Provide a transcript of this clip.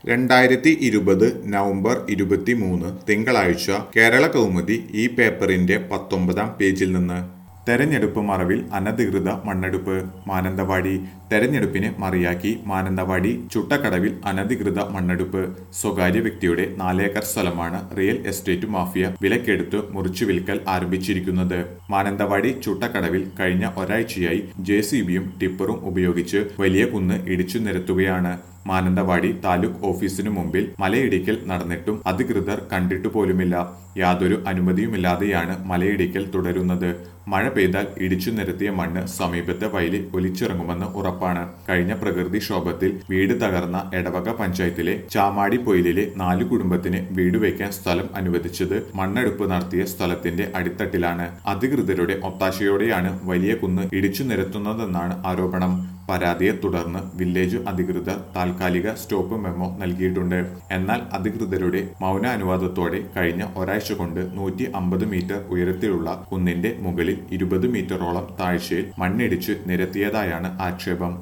രണ്ടായിരത്തി ഇരുപത് നവംബർ ഇരുപത്തിമൂന്ന് തിങ്കളാഴ്ച കേരള കൗമുദി ഈ പേപ്പറിന്റെ പത്തൊമ്പതാം പേജിൽ നിന്ന് തെരഞ്ഞെടുപ്പ് മറവിൽ അനധികൃത മണ്ണെടുപ്പ് മാനന്തവാടി തെരഞ്ഞെടുപ്പിനെ മറിയാക്കി മാനന്തവാടി ചുട്ടക്കടവിൽ അനധികൃത മണ്ണെടുപ്പ് സ്വകാര്യ വ്യക്തിയുടെ നാലേക്കർ സ്ഥലമാണ് റിയൽ എസ്റ്റേറ്റ് മാഫിയ വിലക്കെടുത്ത് മുറിച്ചു വിൽക്കൽ ആരംഭിച്ചിരിക്കുന്നത് മാനന്തവാടി ചുട്ടക്കടവിൽ കഴിഞ്ഞ ഒരാഴ്ചയായി ജെ സി ബിയും ടിപ്പറും ഉപയോഗിച്ച് വലിയ കുന്ന് ഇടിച്ചു നിരത്തുകയാണ് മാനന്തവാടി താലൂക്ക് ഓഫീസിനു മുമ്പിൽ മലയിടിക്കൽ നടന്നിട്ടും അധികൃതർ കണ്ടിട്ടു പോലുമില്ല യാതൊരു അനുമതിയുമില്ലാതെയാണ് മലയിടിക്കൽ തുടരുന്നത് മഴ പെയ്താൽ ഇടിച്ചു നിരത്തിയ മണ്ണ് സമീപത്തെ വയലിൽ ഒലിച്ചിറങ്ങുമെന്ന് ഉറപ്പാണ് കഴിഞ്ഞ പ്രകൃതിക്ഷോഭത്തിൽ വീട് തകർന്ന എടവക പഞ്ചായത്തിലെ ചാമാടി പൊയിലിലെ നാലു കുടുംബത്തിന് വീട് വയ്ക്കാൻ സ്ഥലം അനുവദിച്ചത് മണ്ണെടുപ്പ് നടത്തിയ സ്ഥലത്തിന്റെ അടിത്തട്ടിലാണ് അധികൃതരുടെ ഒത്താശയോടെയാണ് വലിയ കുന്ന് ഇടിച്ചു നിരത്തുന്നതെന്നാണ് ആരോപണം പരാതിയെ തുടർന്ന് വില്ലേജ് അധികൃതർ താൽക്കാലിക സ്റ്റോപ്പ് മെമ്മോ നൽകിയിട്ടുണ്ട് എന്നാൽ അധികൃതരുടെ മൗനാനുവാദത്തോടെ കഴിഞ്ഞ ഒരാഴ്ച കൊണ്ട് നൂറ്റി അമ്പത് മീറ്റർ ഉയരത്തിലുള്ള കുന്നിന്റെ മുകളിൽ ഇരുപത് മീറ്ററോളം താഴ്ചയിൽ മണ്ണിടിച്ച് നിരത്തിയതായാണ് ആക്ഷേപം